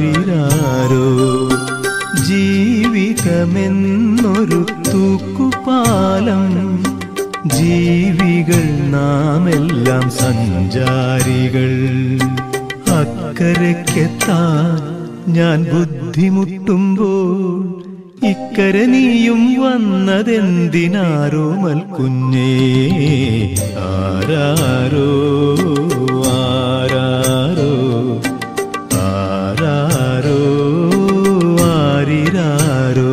ആരിരാരോ ജീവിതമെന്നൊരു തൂക്കുപാലം ജീവികൾ നാമെല്ലാം സഞ്ചാരികൾ അക്കരയ്ക്കെത്താൻ ഞാൻ ബുദ്ധിമുട്ടുമ്പോൾ ഇക്കരെ നീയും വന്നതെന്തിനാരോ മൽക്കുഞ്ഞേ ആരാരോ ആരാരോ ആരാരോ ആരിരാരോ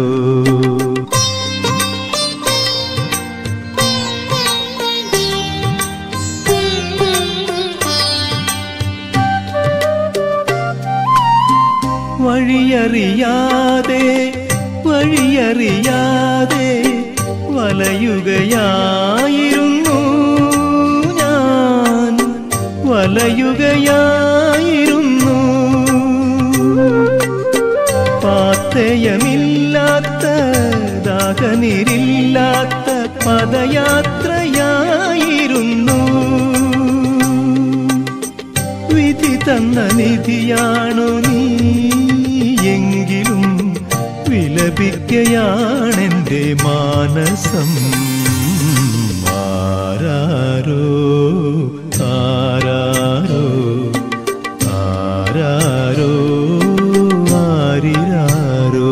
വഴിയറിയാതെ വഴിയറിയാതെ വലയുകയായിരുന്നു ഞാൻ വലയുകയായിരുന്നു പാത്തയമില്ലാത്ത ദാഹനിരില്ലാത്ത പദയാത്രയായിരുന്നു വിധി തന്ന നിധിയാണു നീ എങ്കിലും വിലപിക്കയാണെന്റെ മാനസം ആരാരോ ആരാരോ ആരാരോ ആരിരാരോ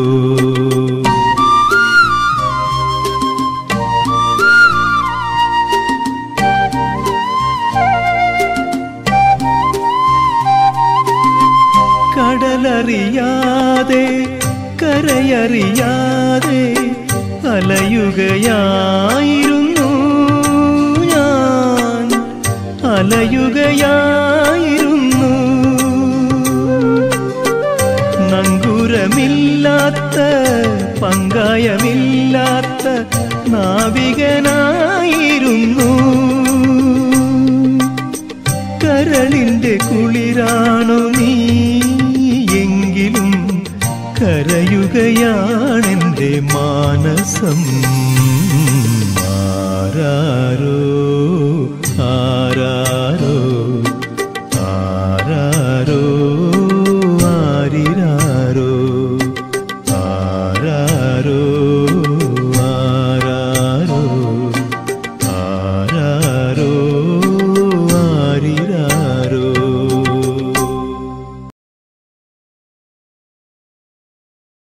കടലറിയാതെ കരയറിയാതെ അലയുകയായിരുന്നു ഞാൻ അലയുകയായിരുന്നു നങ്കുരമില്ലാത്ത പങ്കായമില്ലാത്ത നാവികനായിരുന്നു കരളിന്റെ കുളിരാണു നീ എങ്കിലും കരയുകയാണെന്റെ മാനസം ആരാരോ ആരാ